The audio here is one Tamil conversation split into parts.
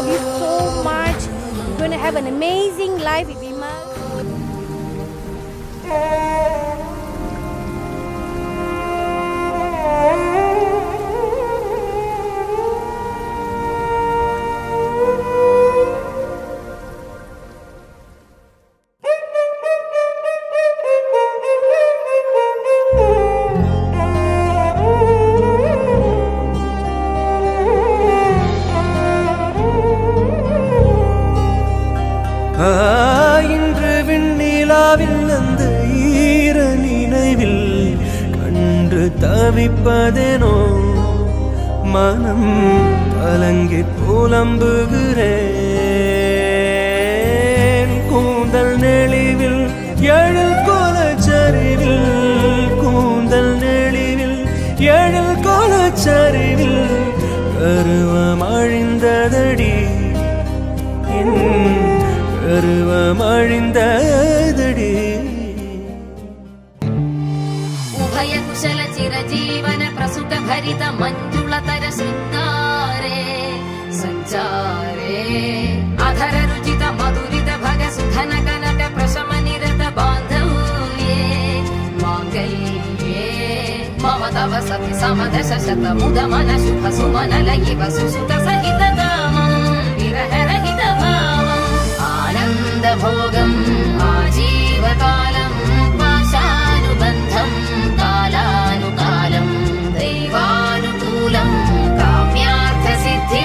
love you so much. You're going to have an amazing life with Vimal. ஆ, இன்று விண்ணிலாவில் அந்த ஈர நினைவில் கண்டு தவிப்பதேனோ மனம் கலங்கி புலம்புகிறேன் கூந்தல் நெளிவில் எழில் கோலச்சரிவில் கூந்தல் நெளிவில் எழில் கோலச்சரிவில் கருவம் அழிந்ததடி என் கருவம் அழிந்ததடி ഉഭയ കുശല ചിരജീവന പ്രസുഖ ഭരിത മഞ്ജുളതര ശൃംഗാരേ സഞ്ചാരേ അധര രുചിത മധുരിത ഭഗ സുധന കനക പ്രശമ നിരത ബാന്ധവ്യേ മാംഗല്യേ മമ തവ സതി സമദശ ശത മുദ മന ശുഭ സുമന ലയിവ സുസുത സഹിത കാമം വിരഹരഹിത ഭാവം ആനന്ദ ഭോഗം ആജീവകാലം പാശാനുബന്ധം കാലാനുകാലം ദൈവാനുകൂലം കാമ്യാർത്ഥ സിദ്ധിം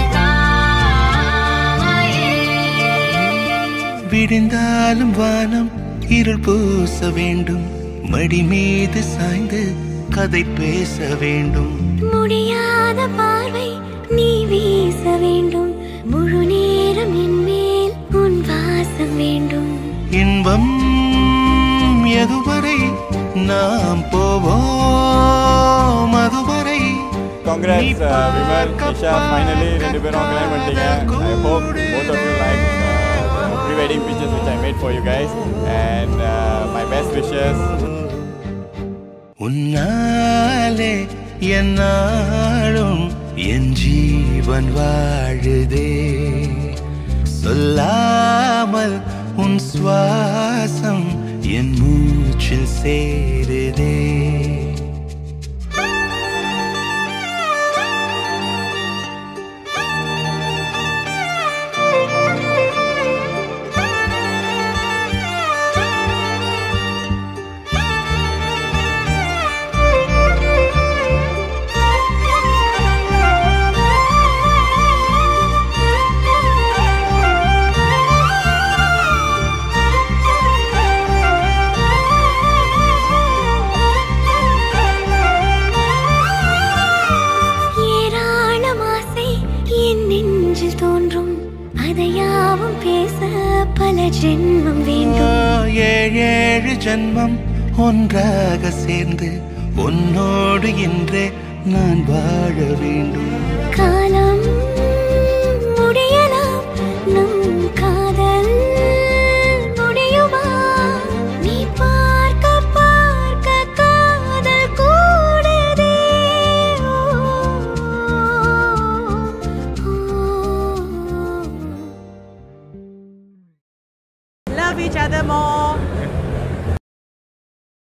കാമയേ விடிந்தாலும் வானம் இருள் பூச வேண்டும் மடி மீது சாய்ந்து கதை பேச வேண்டும் முடியாத பார்வை நீ வீச வேண்டும் முழு நேரம் என் மேல் உன் வாசம் வேண்டும் இன்பம் எதுவரை நாம் போவோம் அதுவரை Congrats, uh, Vimal, Nisha, finally ரெண்டு பேரும் கல்யாணம் பண்ணிட்டீங்க I hope both of you like uh, the pre-wedding pictures which I made for you guys and uh, my best wishes உன்னாலே என்னாலும் என் ஜீவன் வாழுதே சொல்லாமல் உன் சுவாசம் என் மூச்சில் சேருதே ஏராளம் ஆசை என் நெஞ்சில் தோன்றும் அதையாவும் பேச பல ஜென்மம் வேண்டும் ஏழேழு ஜன்மம் ஒன்றாக சேர்ந்து உன்னோடு இன்றே நான் வாழ வேண்டும் காலம் முடியலாம் நம் காதல் முடியுமா நீ பார்க்க பார்க்க காதல் கூடுதே ஓ, ஓ. love each other more